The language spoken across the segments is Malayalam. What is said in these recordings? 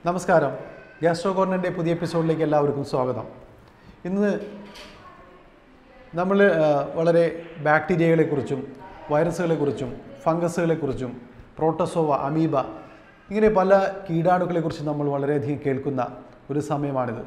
നമസ്കാരം ഗ്യാസ്ട്രോ കോർണറിൻ്റെ പുതിയ എപ്പിസോഡിലേക്ക് എല്ലാവർക്കും സ്വാഗതം ഇന്ന് നമ്മൾ ആ, വളരെ ബാക്ടീരിയകളെക്കുറിച്ചും വൈറസുകളെക്കുറിച്ചും ഫംഗസുകളെക്കുറിച്ചും പ്രോട്ടോസോവ അമീബ ഇങ്ങനെ പല കീടാണുക്കളെക്കുറിച്ചും നമ്മൾ വളരെയധികം കേൾക്കുന്ന ഒരു സമയമാണിത്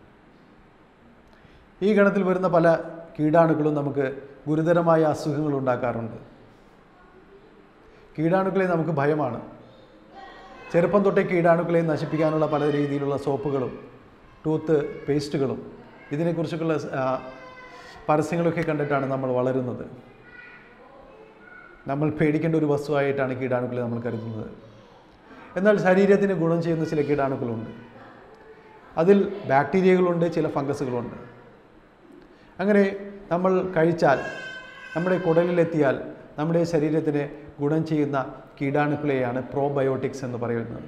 ഈ ഗണത്തിൽ വരുന്ന പല കീടാണുക്കളും നമുക്ക് ഗുരുതരമായ അസുഖങ്ങൾ ഉണ്ടാക്കാറുണ്ട് കീടാണുക്കളെ നമുക്ക് ഭയമാണ് ചെറുപ്പം തൊട്ടേ കീടാണുക്കളെ നശിപ്പിക്കാനുള്ള പല രീതിയിലുള്ള സോപ്പുകളും ടൂത്ത് പേസ്റ്റുകളും ഇതിനെക്കുറിച്ചൊക്കെയുള്ള ആ, പരസ്യങ്ങളൊക്കെ കണ്ടിട്ടാണ് നമ്മൾ വളരുന്നത് നമ്മൾ പേടിക്കേണ്ട ഒരു വസ്തുവായിട്ടാണ് കീടാണുക്കളെ നമ്മൾ കരുതുന്നത് എന്നാൽ ശരീരത്തിന് ഗുണം ചെയ്യുന്ന ചില കീടാണുക്കളുണ്ട് അതിൽ ബാക്ടീരിയകളുണ്ട് ചില ഫംഗസുകളുണ്ട് അങ്ങനെ നമ്മൾ കഴിച്ചാൽ നമ്മുടെ കുടലിലെത്തിയാൽ നമ്മുടെ ശരീരത്തിന് ഗുണം ചെയ്യുന്ന കീടാണുക്കളെയാണ് പ്രോബയോട്ടിക്സ് എന്ന് പറയുന്നത്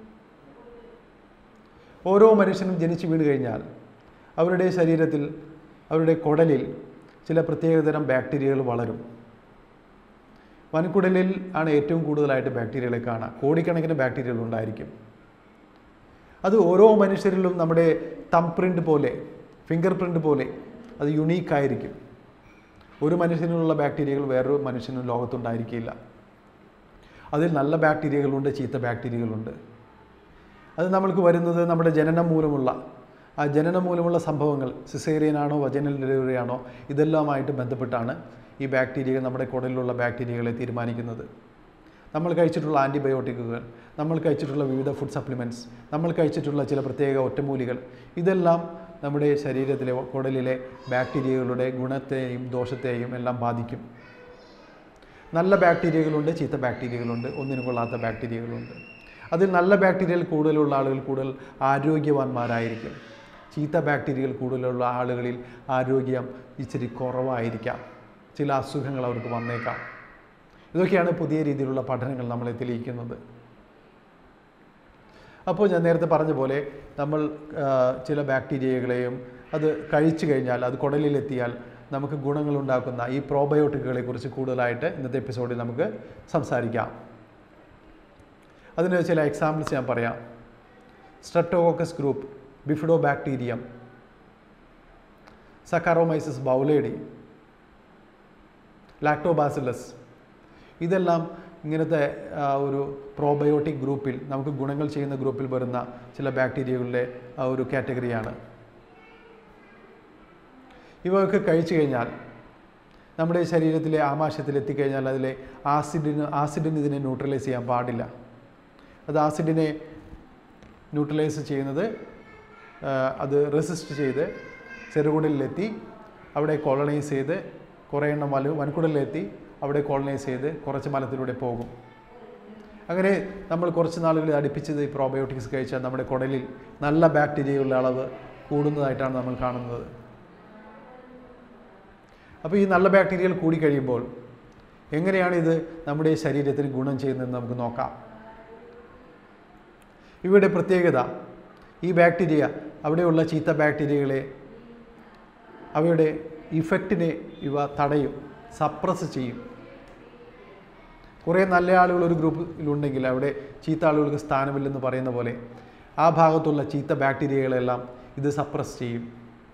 ഓരോ മനുഷ്യനും ജനിച്ചു വീണ് കഴിഞ്ഞാൽ അവരുടെ ശരീരത്തിൽ അവരുടെ കുടലിൽ ചില പ്രത്യേകതരം ബാക്ടീരിയകൾ വളരും വൻകുടലിൽ ആണ് ഏറ്റവും കൂടുതലായിട്ട് ബാക്ടീരിയകളെ കാണുക കോടിക്കണക്കിന് ബാക്ടീരിയകൾ ഉണ്ടായിരിക്കും അത് ഓരോ മനുഷ്യരിലും നമ്മുടെ തം പ്രിൻ്റ് പോലെ ഫിംഗർ പ്രിൻ്റ് പോലെ അത് യുണീക്കായിരിക്കും ഒരു മനുഷ്യനുള്ള ബാക്ടീരിയകൾ വേറൊരു മനുഷ്യനും ലോകത്തുണ്ടായിരിക്കില്ല അതിൽ നല്ല ബാക്ടീരിയകളുണ്ട് ചീത്ത ബാക്ടീരിയകളുണ്ട് അത് നമ്മൾക്ക് വരുന്നത് നമ്മുടെ ജനനം മൂലമുള്ള ആ ജനനം മൂലമുള്ള സംഭവങ്ങൾ സിസേറിയനാണോ വജനൽ ഡെലിവറി ആണോ ഇതെല്ലാമായിട്ട് ബന്ധപ്പെട്ടാണ് ഈ ബാക്ടീരിയകൾ നമ്മുടെ കുടലിലുള്ള ബാക്ടീരിയകളെ തീരുമാനിക്കുന്നത് നമ്മൾ കഴിച്ചിട്ടുള്ള ആൻറ്റിബയോട്ടിക്കുകൾ നമ്മൾ കഴിച്ചിട്ടുള്ള വിവിധ ഫുഡ് സപ്ലിമെൻറ്റ്സ് നമ്മൾ കഴിച്ചിട്ടുള്ള ചില പ്രത്യേക ഒറ്റമൂലികൾ ഇതെല്ലാം നമ്മുടെ ശരീരത്തിലെ കുടലിലെ ബാക്ടീരിയകളുടെ ഗുണത്തെയും ദോഷത്തെയും എല്ലാം ബാധിക്കും നല്ല ബാക്ടീരിയകളുണ്ട് ചീത്ത ബാക്ടീരിയകളുണ്ട് ഒന്നിനും കൊള്ളാത്ത ബാക്ടീരിയകളുണ്ട് അതിൽ നല്ല ബാക്ടീരിയകൾ കൂടുതലുള്ള ആളുകൾ കൂടുതൽ ആരോഗ്യവാന്മാരായിരിക്കും ചീത്ത ബാക്ടീരിയകൾ കൂടുതലുള്ള ആളുകളിൽ ആരോഗ്യം ഇച്ചിരി കുറവായിരിക്കാം ചില അസുഖങ്ങൾ അവർക്ക് വന്നേക്കാം ഇതൊക്കെയാണ് പുതിയ രീതിയിലുള്ള പഠനങ്ങൾ നമ്മളെ തെളിയിക്കുന്നത് അപ്പോൾ ഞാൻ നേരത്തെ പറഞ്ഞ പോലെ നമ്മൾ ആ, ചില ബാക്ടീരിയകളെയും അത് കഴിച്ചു കഴിഞ്ഞാൽ അത് കുടലിലെത്തിയാൽ നമുക്ക് ഗുണങ്ങളുണ്ടാക്കുന്ന ഈ പ്രോബയോട്ടിക്കുകളെ കുറിച്ച് കൂടുതലായിട്ട് ഇന്നത്തെ എപ്പിസോഡിൽ നമുക്ക് സംസാരിക്കാം അതിന് ചില എക്സാമ്പിൾസ് ഞാൻ പറയാം streptococcus group bifidobacterium saccharomyces boulardii lactobacillus ഇതെല്ലാം ഇങ്ങനത്തെ ആ, ഒരു പ്രോബയോട്ടിക് ഗ്രൂപ്പിൽ നമുക്ക് ഗുണങ്ങൾ ചെയ്യുന്ന ഗ്രൂപ്പിൽ വരുന്ന ചില ബാക്ടീരിയകളുടെ ആ ഒരു കാറ്റഗറിയാണ് ഇവയൊക്കെ കഴിച്ചു കഴിഞ്ഞാൽ നമ്മുടെ ശരീരത്തിലെ ആമാശയത്തിൽ എത്തിക്കഴിഞ്ഞാൽ അതിലെ ആസിഡിന് ആസിഡിന് ഇതിനെ ന്യൂട്രലൈസ് ചെയ്യാൻ പാടില്ല അത് ആസിഡിനെ ന്യൂട്രലൈസ് ചെയ്യുന്നത് ആ, അത് റെസിസ്റ്റ് ചെയ്ത് ചെറുകുടലിലെത്തി അവിടെ കോളനൈസ് ചെയ്ത് കുറേ എണ്ണം വലു വൻകുടലിലെത്തി അവിടെ കോളനൈസ് ചെയ്ത് കുറച്ച് മലത്തിലൂടെ പോകും അങ്ങനെ നമ്മൾ കുറച്ച് നാളുകൾ അടുപ്പിച്ചത് ഈ പ്രോബയോട്ടിക്സ് കഴിച്ചാൽ നമ്മുടെ കുടലിൽ നല്ല ബാക്ടീരിയകളുടെ അളവ് കൂടുന്നതായിട്ടാണ് നമ്മൾ കാണുന്നത് അപ്പോൾ ഈ നല്ല ബാക്ടീരിയകൾ കൂടിക്കഴിയുമ്പോൾ എങ്ങനെയാണ് ഇത് നമ്മുടെ ശരീരത്തിന് ഗുണം ചെയ്യുന്നതെന്ന് നമുക്ക് നോക്കാം ഇവയുടെ പ്രത്യേകത ഈ ബാക്ടീരിയ അവിടെയുള്ള ചീത്ത ബാക്ടീരിയകളെ അവയുടെ ഇഫക്റ്റിനെ ഇവ തടയും സപ്രസ് ചെയ്യും കുറേ നല്ല ആളുകൾ ഒരു ഗ്രൂപ്പിലുണ്ടെങ്കിൽ അവിടെ ചീത്ത ആളുകൾക്ക് സ്ഥാനമില്ലെന്ന് പറയുന്ന പോലെ ആ ഭാഗത്തുള്ള ചീത്ത ബാക്ടീരിയകളെല്ലാം ഇത് സപ്രസ് ചെയ്യും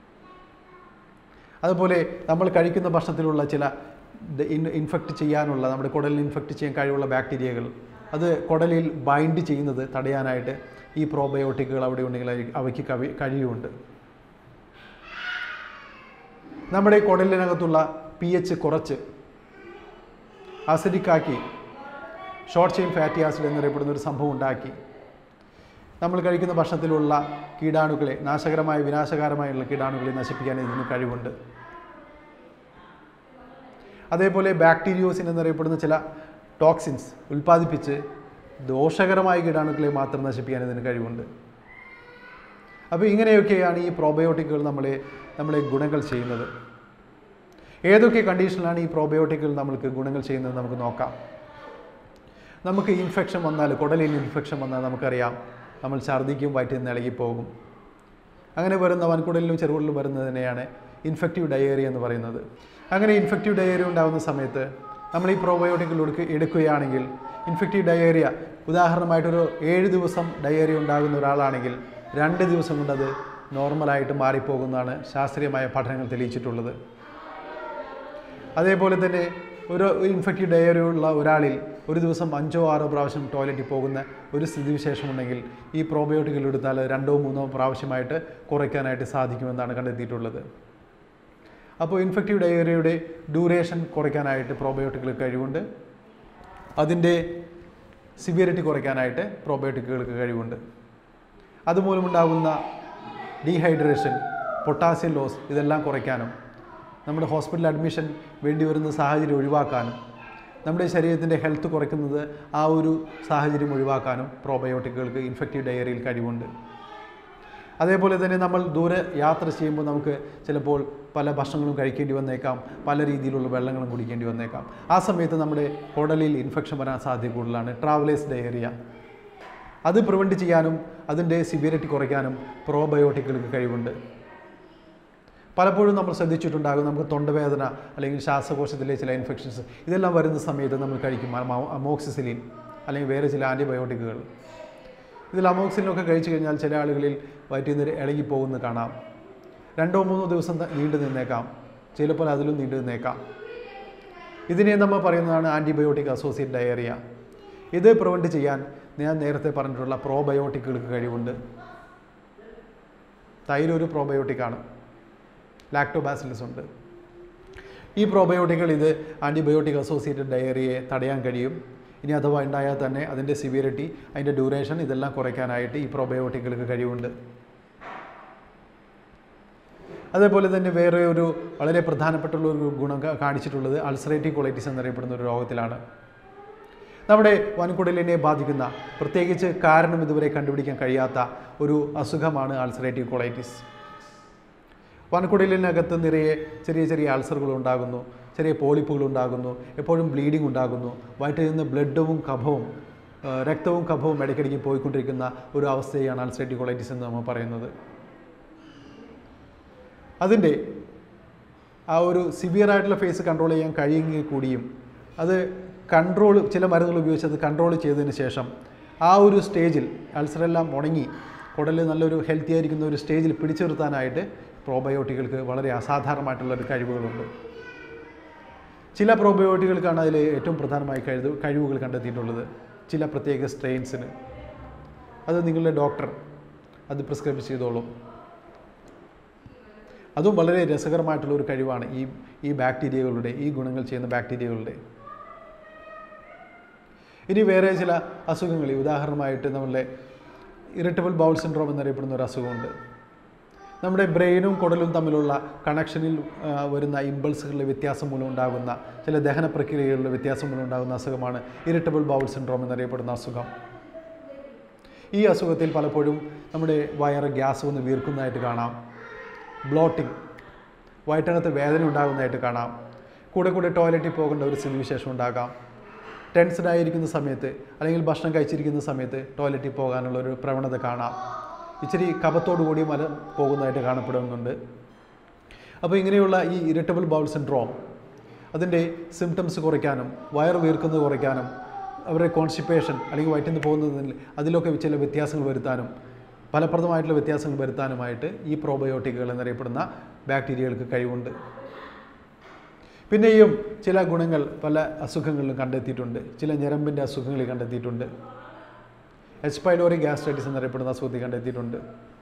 അതുപോലെ നമ്മൾ കഴിക്കുന്ന ഭക്ഷണത്തിലുള്ള ചില ഇൻഫെക്റ്റ് ചെയ്യാനുള്ള നമ്മുടെ കുടലിൽ ഇൻഫെക്റ്റ് ചെയ്യാൻ കഴിവുള്ള ബാക്ടീരിയകൾ അത് കുടലിൽ ബൈൻഡ് ചെയ്യുന്നത് തടയാനായിട്ട് ഈ പ്രോബയോട്ടിക്കുകൾ അവിടെ ഉണ്ടെങ്കിൽ അവ- അവയ്ക്ക് കവി കഴിയുമുണ്ട് നമ്മുടെ കുടലിനകത്തുള്ള പി എച്ച് കുറച്ച് acidic ആക്കി ഷോർട്ട് ചെയിൻ ഫാറ്റി ആസിഡ് എന്നറിയപ്പെടുന്ന ഒരു സംഭവം ഉണ്ടാക്കി നമ്മൾ കഴിക്കുന്ന ഭക്ഷണത്തിലുള്ള കീടാണുക്കളെ നാശകരമായ വിനാശകരമായുള്ള കീടാണുക്കളെ നശിപ്പിക്കാൻ ഇതിന് കഴിവുണ്ട് അതേപോലെ ബാക്ടീരിയോസിൻ എന്നറിയപ്പെടുന്ന ചില ടോക്സിൻസ് ഉൽപ്പാദിപ്പിച്ച് ദോഷകരമായ കീടാണുക്കളെ മാത്രം നശിപ്പിക്കാൻ ഇതിന് കഴിവുണ്ട് അപ്പോൾ ഇങ്ങനെയൊക്കെയാണ് ഈ പ്രോബയോട്ടിക്കുകൾ നമ്മളെ നമ്മളെ ഗുണങ്ങൾ ചെയ്യുന്നത് ഏതൊക്കെ കണ്ടീഷനിലാണ് ഈ പ്രോബയോട്ടിക്കുകൾ നമ്മൾക്ക് ഗുണങ്ങൾ ചെയ്യുന്നത് നമുക്ക് നോക്കാം നമുക്ക് ഇൻഫെക്ഷൻ വന്നാൽ കുടലിൽ ഇൻഫെക്ഷൻ വന്നാൽ നമുക്കറിയാം നമ്മൾ ഛർദ്ദിക്കും വയറ്റിൽ നിന്ന് ഇളകിപ്പോകും അങ്ങനെ വരുന്ന വൻകുടലിലും ചെറുകുടലിലും വരുന്നതിനെയാണ് ഇൻഫെക്റ്റീവ് ഡയേറിയ എന്ന് പറയുന്നത് അങ്ങനെ ഇൻഫെക്റ്റീവ് ഡയേറിയ ഉണ്ടാകുന്ന സമയത്ത് നമ്മൾ ഈ പ്രോബയോട്ടിക്കുകൾ എടുക്ക എടുക്കുകയാണെങ്കിൽ ഇൻഫെക്റ്റീവ് ഡയേറിയ ഉദാഹരണമായിട്ടൊരു ഏഴ് ദിവസം ഡയേറിയ ഉണ്ടാകുന്ന ഒരാളാണെങ്കിൽ രണ്ട് ദിവസം കൊണ്ട് അത് നോർമലായിട്ട് മാറിപ്പോകുന്നതാണ് ശാസ്ത്രീയമായ പഠനങ്ങൾ തെളിയിച്ചിട്ടുള്ളത് അതേപോലെ തന്നെ ഒരു ഇൻഫെക്റ്റീവ് ഡയറി ഉള്ള ഒരാളിൽ ഒരു ദിവസം അഞ്ചോ ആറോ പ്രാവശ്യം ടോയ്ലറ്റിൽ പോകുന്ന ഒരു സ്ഥിതിവിശേഷമുണ്ടെങ്കിൽ ഈ പ്രോബയോട്ടിക്കുകൾ എടുത്താൽ രണ്ടോ മൂന്നോ പ്രാവശ്യമായിട്ട് കുറയ്ക്കാനായിട്ട് സാധിക്കുമെന്നാണ് കണ്ടെത്തിയിട്ടുള്ളത് അപ്പോൾ ഇൻഫെക്റ്റീവ് ഡയറിയയുടെ ഡ്യൂറേഷൻ കുറയ്ക്കാനായിട്ട് പ്രോബയോട്ടിക്കുകൾക്ക് കഴിവുണ്ട് അതിൻ്റെ സിവിയറിറ്റി കുറയ്ക്കാനായിട്ട് പ്രോബയോട്ടിക്കുകൾക്ക് കഴിവുണ്ട് അതുമൂലമുണ്ടാകുന്ന ഡീഹൈഡ്രേഷൻ പൊട്ടാസ്യം ലോസ് ഇതെല്ലാം കുറയ്ക്കാനും നമ്മുടെ ഹോസ്പിറ്റൽ അഡ്മിഷൻ വേണ്ടി വരുന്ന സാഹചര്യം ഒഴിവാക്കാനും നമ്മുടെ ശരീരത്തിൻ്റെ ഹെൽത്ത് കുറയ്ക്കുന്നത് ആ ഒരു സാഹചര്യം ഒഴിവാക്കാനും പ്രോബയോട്ടിക്കുകൾക്ക് ഇൻഫെക്റ്റീവ് ഡയറിയിൽ കഴിവുണ്ട് അതേപോലെ തന്നെ നമ്മൾ ദൂരെ യാത്ര ചെയ്യുമ്പോൾ നമുക്ക് ചിലപ്പോൾ പല ഭക്ഷണങ്ങളും കഴിക്കേണ്ടി വന്നേക്കാം പല രീതിയിലുള്ള വെള്ളങ്ങളും കുടിക്കേണ്ടി വന്നേക്കാം ആ സമയത്ത് നമ്മുടെ കുടലിൽ ഇൻഫെക്ഷൻ വരാൻ സാധ്യത കൂടുതലാണ് ട്രാവലേഴ്സ് ഡയറിയ അത് പ്രിവെൻറ്റ് ചെയ്യാനും അതിൻ്റെ സിവിയറിറ്റി കുറയ്ക്കാനും പ്രോബയോട്ടിക്കുകൾക്ക് കഴിവുണ്ട് പലപ്പോഴും നമ്മൾ ശ്രദ്ധിച്ചിട്ടുണ്ടാകും നമുക്ക് തൊണ്ടവേദന അല്ലെങ്കിൽ ശ്വാസകോശത്തിലെ ചില ഇൻഫെക്ഷൻസ് ഇതെല്ലാം വരുന്ന സമയത്ത് നമ്മൾ കഴിക്കും അമോ- അമോക്സിസിലിൻ അല്ലെങ്കിൽ വേറെ ചില ആൻറ്റിബയോട്ടിക്കുകൾ ഇതിൽ അമോക്സിലിനൊക്കെ കഴിച്ചു കഴിഞ്ഞാൽ ചില ആളുകളിൽ വയറ്റിൽ നിന്ന് ഇളകി പോകുന്നത് കാണാം രണ്ടോ മൂന്നോ ദിവസം ത- നീണ്ടു നിന്നേക്കാം ചിലപ്പോൾ അതിലും നീണ്ടു നിന്നേക്കാം ഇതിനെ നമ്മൾ പറയുന്നതാണ് ആൻറ്റിബയോട്ടിക് അസോസിയേറ്റ് ഡയറിയ ഇത് പ്രിവെൻറ്റ് ചെയ്യാൻ ഞാൻ നേരത്തെ പറഞ്ഞിട്ടുള്ള പ്രോബയോട്ടിക്കുകൾക്ക് കഴിവുണ്ട് തൈര് ഒരു പ്രോബയോട്ടിക്കാണ് ലാക്ടോബാസിലസ് ഉണ്ട് ഈ പ്രോബയോട്ടിക്കുകൾ ഇത് ആൻറ്റിബയോട്ടിക് അസോസിയേറ്റഡ് ഡയറിയെ തടയാൻ കഴിയും ഇനി അഥവാ ഉണ്ടായാൽ തന്നെ അതിൻ്റെ സിവിയറിറ്റി അതിൻ്റെ ഡ്യൂറേഷൻ ഇതെല്ലാം കുറയ്ക്കാനായിട്ട് ഈ പ്രോബയോട്ടിക്കുകൾക്ക് കഴിവുണ്ട് അതേപോലെ തന്നെ വേറെ ഒരു വളരെ പ്രധാനപ്പെട്ടുള്ള ഒരു ഗുണം കാ- കാണിച്ചിട്ടുള്ളത് അൾസറേറ്റീവ് കൊളൈറ്റിസ് എന്നറിയപ്പെടുന്ന ഒരു രോഗത്തിലാണ് നമ്മുടെ വൻകുടലിനെ ബാധിക്കുന്ന പ്രത്യേകിച്ച് കാരണം ഇതുവരെ കണ്ടുപിടിക്കാൻ കഴിയാത്ത ഒരു അസുഖമാണ് അൾസറേറ്റീവ് കൊളൈറ്റിസ് വൻകുടലിനകത്ത് നിറയെ ചെറിയ ചെറിയ അൾസറുകൾ ഉണ്ടാകുന്നു ചെറിയ പോളിപ്പുകൾ ഉണ്ടാകുന്നു എപ്പോഴും ബ്ലീഡിംഗ് ഉണ്ടാകുന്നു വയറ്റിൽ നിന്ന് ബ്ലഡും കഫവും ആ, രക്തവും കഫവും ഇടയ്ക്കിടയ്ക്ക് പോയിക്കൊണ്ടിരിക്കുന്ന ഒരു അവസ്ഥയാണ് അൾസറേറ്റീവ് കൊളൈറ്റിസ് എന്ന് നമ്മൾ പറയുന്നത് അതിൻ്റെ ആ ഒരു സിവിയർ ആയിട്ടുള്ള ഫേസ് കൺട്രോൾ ചെയ്യാൻ കഴിയുമെങ്കിൽ കൂടിയും അത് കൺട്രോൾ ചില മരുന്നുകൾ ഉപയോഗിച്ച് അത് കൺട്രോൾ ചെയ്തതിന് ശേഷം ആ ഒരു സ്റ്റേജിൽ അൾസറെല്ലാം ഉണങ്ങി കുടലിൽ നല്ലൊരു ഹെൽത്തി ആയിരിക്കുന്ന ഒരു സ്റ്റേജിൽ പിടിച്ചു നിർത്താനായിട്ട് പ്രോബയോട്ടികൾക്ക് വളരെ അസാധാരണമായിട്ടുള്ള ഒരു കഴിവുകളുണ്ട് ചില പ്രോബയോട്ടികൾക്കാണ് അതിൽ ഏറ്റവും പ്രധാനമായി കഴിവ് കഴിവുകൾ കണ്ടെത്തിയിട്ടുള്ളത് ചില പ്രത്യേക സ്ട്രെയിൻസിന് അത് നിങ്ങളുടെ ഡോക്ടർ അത് പ്രിസ്ക്രൈബ് ചെയ്തോളും അതും വളരെ രസകരമായിട്ടുള്ള ഒരു കഴിവാണ് ഈ ഈ ബാക്ടീരിയകളുടെ ഈ ഗുണങ്ങൾ ചെയ്യുന്ന ബാക്ടീരിയകളുടെ ഇനി വേറെ ചില അസുഖങ്ങൾ ഉദാഹരണമായിട്ട് നമ്മളുടെ ഇറിറ്റബിൾ ബൗൾ സിൻഡ്രോം എന്നറിയപ്പെടുന്ന ഒരു അസുഖമുണ്ട് നമ്മുടെ ബ്രെയിനും കുടലും തമ്മിലുള്ള കണക്ഷനിൽ ആ, വരുന്ന ഇമ്പൾസുകളുടെ വ്യത്യാസം മൂലം ഉണ്ടാകുന്ന ചില ദഹന പ്രക്രിയകളുടെ വ്യത്യാസം മൂലം ഉണ്ടാകുന്ന അസുഖമാണ് ഇറിറ്റബിൾ ബൗൾ സിൻഡ്രോം എന്നറിയപ്പെടുന്ന അസുഖം ഈ അസുഖത്തിൽ പലപ്പോഴും നമ്മുടെ വയറ് ഗ്യാസ് വന്ന് വീർക്കുന്നതായിട്ട് കാണാം ബ്ലോട്ടിംഗ് വയറ്റകത്ത് വേദന ഉണ്ടാകുന്നതായിട്ട് കാണാം കൂടെ കൂടെ ടോയ്ലറ്റിൽ പോകേണ്ട ഒരു സ്ഥിതിവിശേഷം ഉണ്ടാകാം ടെൻസ്ഡ് ആയിരിക്കുന്ന സമയത്ത് അല്ലെങ്കിൽ ഭക്ഷണം കഴിച്ചിരിക്കുന്ന സമയത്ത് ടോയ്ലറ്റിൽ പോകാനുള്ള ഒരു പ്രവണത കാണാം ഇച്ചിരി കപത്തോടു കൂടി മലം പോകുന്നതായിട്ട് കാണപ്പെടുന്നുണ്ട് അപ്പോൾ ഇങ്ങനെയുള്ള ഈ ഇറിറ്റബിൾ ബൗൾ സിൻഡ്രോം അതിൻ്റെ സിംറ്റംസ് കുറയ്ക്കാനും വയർ വീർക്കുന്നത് കുറയ്ക്കാനും അവരുടെ കോൺസ്റ്റിപ്പേഷൻ അല്ലെങ്കിൽ വയറ്റിൽ നിന്ന് പോകുന്നതിൽ അതിലൊക്കെ ചില വ്യത്യാസങ്ങൾ വരുത്താനും ഫലപ്രദമായിട്ടുള്ള വ്യത്യാസങ്ങൾ വരുത്താനുമായിട്ട് ഈ പ്രോബയോട്ടിക്കുകൾ എന്നറിയപ്പെടുന്ന ബാക്ടീരിയകൾക്ക് കഴിവുണ്ട് പിന്നെയും ചില ഗുണങ്ങൾ പല അസുഖങ്ങളിലും കണ്ടെത്തിയിട്ടുണ്ട് ചില ഞരമ്പിൻ്റെ അസുഖങ്ങളിൽ കണ്ടെത്തിയിട്ടുണ്ട് എച്ച് പൈലോറി ഗ്യാസ്ട്രൈറ്റിസ് എന്നറിയപ്പെടുന്ന അസുഖത്തിൽ കണ്ടെത്തിയിട്ടുണ്ട്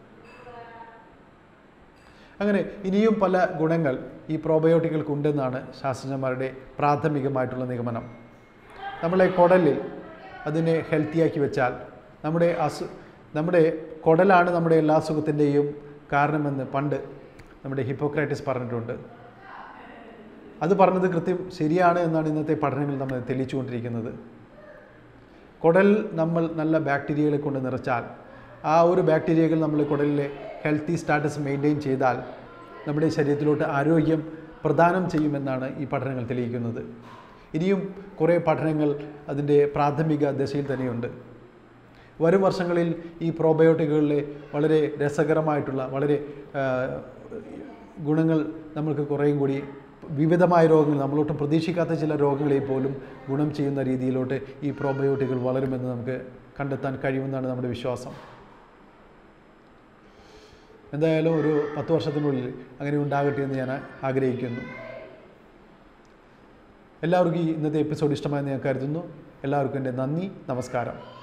അങ്ങനെ ഇനിയും പല ഗുണങ്ങൾ ഈ പ്രോബയോട്ടിക്കൾക്ക് ഉണ്ടെന്നാണ് ശാസ്ത്രജ്ഞന്മാരുടെ പ്രാഥമികമായിട്ടുള്ള നിഗമനം നമ്മളെ കുടലിൽ അതിനെ ഹെൽത്തിയാക്കി വെച്ചാൽ നമ്മുടെ അസു നമ്മുടെ കുടലാണ് നമ്മുടെ എല്ലാ അസുഖത്തിൻ്റെയും കാരണമെന്ന് പണ്ട് നമ്മുടെ ഹിപ്പോക്രാറ്റിസ് പറഞ്ഞിട്ടുണ്ട് അത് പറഞ്ഞത് കൃത്യം ശരിയാണ് എന്നാണ് ഇന്നത്തെ പഠനങ്ങൾ നമ്മൾ തെളിയിച്ചുകൊണ്ടിരിക്കുന്നത് കുടൽ നമ്മൾ നല്ല ബാക്ടീരിയകളെ കൊണ്ട് നിറച്ചാൽ ആ ഒരു ബാക്ടീരിയകൾ നമ്മൾ കുടലിലെ ഹെൽത്തി സ്റ്റാറ്റസ് മെയിൻറ്റെയിൻ ചെയ്താൽ നമ്മുടെ ശരീരത്തിലോട്ട് ആരോഗ്യം പ്രദാനം ചെയ്യുമെന്നാണ് ഈ പഠനങ്ങൾ തെളിയിക്കുന്നത് ഇനിയും കുറേ പഠനങ്ങൾ അതിൻ്റെ പ്രാഥമിക ദശയിൽ തന്നെയുണ്ട് വരും വർഷങ്ങളിൽ ഈ പ്രോബയോട്ടിക്കുകളിലെ വളരെ രസകരമായിട്ടുള്ള വളരെ ആ, ഗുണങ്ങൾ നമ്മൾക്ക് കുറേയും കൂടി വിവിധമായ രോഗങ്ങൾ നമ്മളൊട്ടും പ്രതീക്ഷിക്കാത്ത ചില രോഗങ്ങളെ പോലും ഗുണം ചെയ്യുന്ന രീതിയിലോട്ട് ഈ പ്രോബയോട്ടിക്കുകൾ വളരുമെന്ന് നമുക്ക് കണ്ടെത്താൻ കഴിയുമെന്നാണ് നമ്മുടെ വിശ്വാസം എന്തായാലും ഒരു പത്ത് വർഷത്തിനുള്ളിൽ അങ്ങനെ ഉണ്ടാകട്ടെ എന്ന് ഞാൻ ആഗ്രഹിക്കുന്നു എല്ലാവർക്കും ഈ ഇന്നത്തെ എപ്പിസോഡ് ഇഷ്ടമായെന്ന് ഞാൻ കരുതുന്നു എല്ലാവർക്കും എൻ്റെ നന്ദി നമസ്കാരം